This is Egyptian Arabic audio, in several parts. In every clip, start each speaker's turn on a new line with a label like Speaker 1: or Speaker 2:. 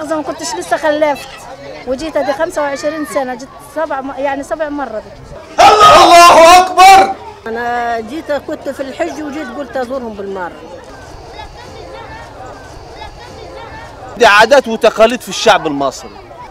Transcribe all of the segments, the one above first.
Speaker 1: مؤاخذة ما كنتش لسه خلفت وجيت ادي 25 سنة جيت سبع م- يعني سبع مرة دي
Speaker 2: الله اكبر
Speaker 3: انا جيت كنت في الحج وجيت قلت ازورهم بالمره
Speaker 4: دي عادات وتقاليد في الشعب المصري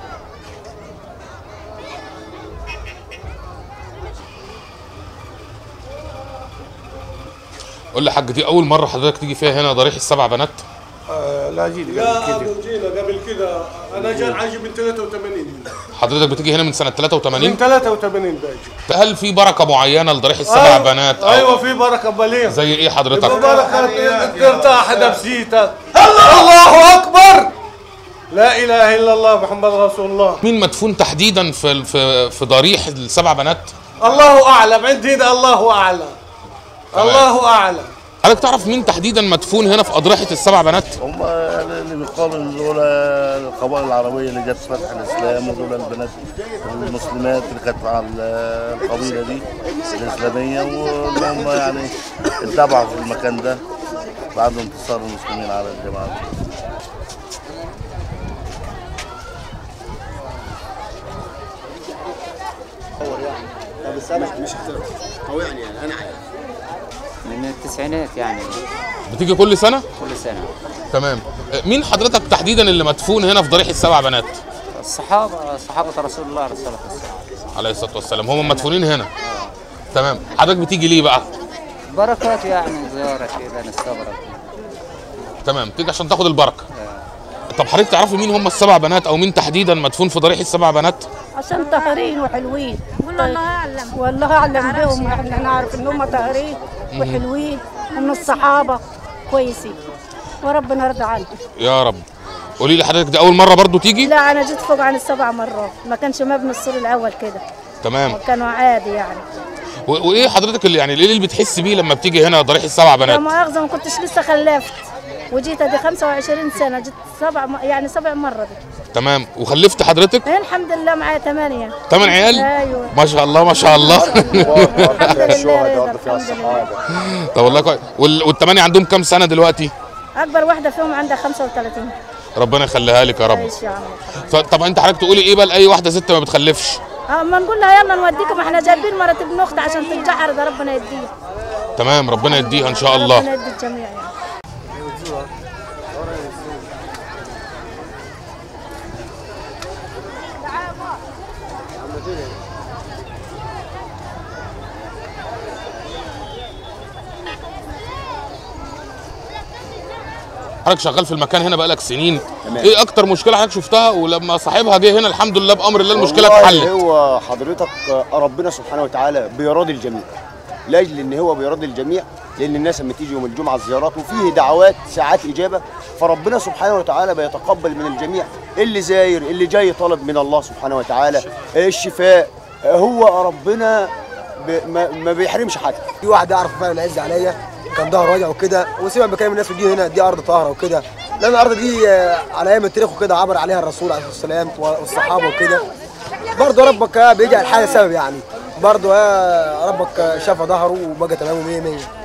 Speaker 5: قول لي يا حاج دي اول مره حضرتك تيجي فيها هنا ضريح السبع بنات
Speaker 2: لا جيت
Speaker 6: لا
Speaker 2: قبل كده
Speaker 6: قبل جينا قبل كده انا جاي عايش من 83
Speaker 5: حضرتك بتيجي هنا من سنه
Speaker 6: من
Speaker 5: 83
Speaker 6: 83 باجي
Speaker 5: هل في بركه معينه لضريح السبع
Speaker 6: أيوة-
Speaker 5: بنات أو
Speaker 6: ايوه في بركه بليغ
Speaker 5: زي ايه حضرتك
Speaker 6: بركه ترتاح نفسيتك الله اكبر لا اله الا الله محمد رسول الله
Speaker 5: مين مدفون تحديدا في في في ضريح السبع بنات
Speaker 6: الله اعلم عندي هنا الله اعلم الله اعلم
Speaker 5: حضرتك تعرف مين تحديدا مدفون هنا في اضرحه السبع بنات
Speaker 4: هم اللي بيقالوا ان دول القبائل العربيه اللي جت في فتح الاسلام ودول البنات المسلمات اللي كانت مع ال- القبيله دي الاسلاميه واللي هم يعني اتبعوا في المكان ده بعد انتصار المسلمين على الجماعه دي.
Speaker 7: من التسعينات يعني
Speaker 5: بتيجي كل سنه
Speaker 7: كل سنة
Speaker 5: تمام مين حضرتك تحديدا اللي مدفون هنا في ضريح السبع بنات
Speaker 7: الصحابة صحابة رسول الله عليه الصلاة والسلام
Speaker 5: عليه الصلاه والسلام هم مدفونين هنا تمام حضرتك بتيجي ليه بقى
Speaker 7: بركات يعني زيارة كده نستغرب
Speaker 5: تمام تيجي عشان تاخد البركه طب حضرتك تعرفي مين هم السبع بنات او مين تحديدا مدفون في ضريح السبع بنات
Speaker 1: عشان طاهرين وحلوين والله اعلم والله اعلم بهم احنا نعرف ان هم طاهرين وحلوين ومن الصحابة كويسين وربنا يرضى عنهم
Speaker 5: يا رب قولي لي حضرتك دي اول مره برضو تيجي
Speaker 1: لا انا جيت فوق عن السبع مرات ما كانش مبني السور الاول كده
Speaker 5: تمام
Speaker 1: كانوا عادي يعني
Speaker 5: و- وايه حضرتك اللي يعني ايه اللي بتحس بيه لما بتيجي هنا ضريح السبع
Speaker 1: لا
Speaker 5: بنات
Speaker 1: مؤاخذة ما كنتش لسه خلفت وجيت ادي 25 سنة جيت سبع م- يعني سبع مرة دي
Speaker 5: تمام وخلفت حضرتك
Speaker 1: إيه الحمد لله معايا ثمانية
Speaker 5: ثمان عيال
Speaker 1: ايوه
Speaker 5: ما شاء الله ما شاء الله
Speaker 1: الحمد لله رضا الحمد لله
Speaker 5: طب والله كويس وال- والثمانيه عندهم كام سنه دلوقتي
Speaker 1: اكبر واحدة فيهم عندها 35
Speaker 5: ربنا يخليها لك يا رب
Speaker 1: عيش يا عم
Speaker 5: ف- طب انت حضرتك تقولي ايه بقى لاي واحده ست ما بتخلفش
Speaker 1: اما نقول لها يلا نوديكم احنا جايبين مرة ابن اخت عشان تتجعر ده ربنا يديها
Speaker 5: تمام ربنا يديها ان شاء
Speaker 1: ربنا
Speaker 5: الله
Speaker 1: يدي الجميع يعني
Speaker 5: حضرتك شغال في المكان هنا بقالك سنين ايه اكتر مشكله حضرتك شفتها ولما صاحبها جه هنا الحمد لله بامر الله المشكله
Speaker 8: والله
Speaker 5: اتحلت
Speaker 8: هو حضرتك ربنا سبحانه وتعالى بيراضي الجميع لاجل ان هو بيراضي الجميع لان الناس لما تيجي يوم الجمعه الزيارات وفيه دعوات ساعات اجابه فربنا سبحانه وتعالى بيتقبل من الجميع اللي زاير اللي جاي طلب من الله سبحانه وتعالى الشفاء هو ربنا ب- ما, ما بيحرمش حد
Speaker 9: في واحد اعرف فعلا العز عليا كان ظهره واجع وكده وسمع بكلام الناس بتجي هنا دي ارض طاهره وكده لان الارض دي آه، على ايام التاريخ وكده عبر عليها الرسول عليه الصلاه والسلام والصحابه وكده برضه ربك آه، بيجعل الحاجه سبب يعني برضه آه، ربك آه، شفى ظهره وبقى تمام 100 100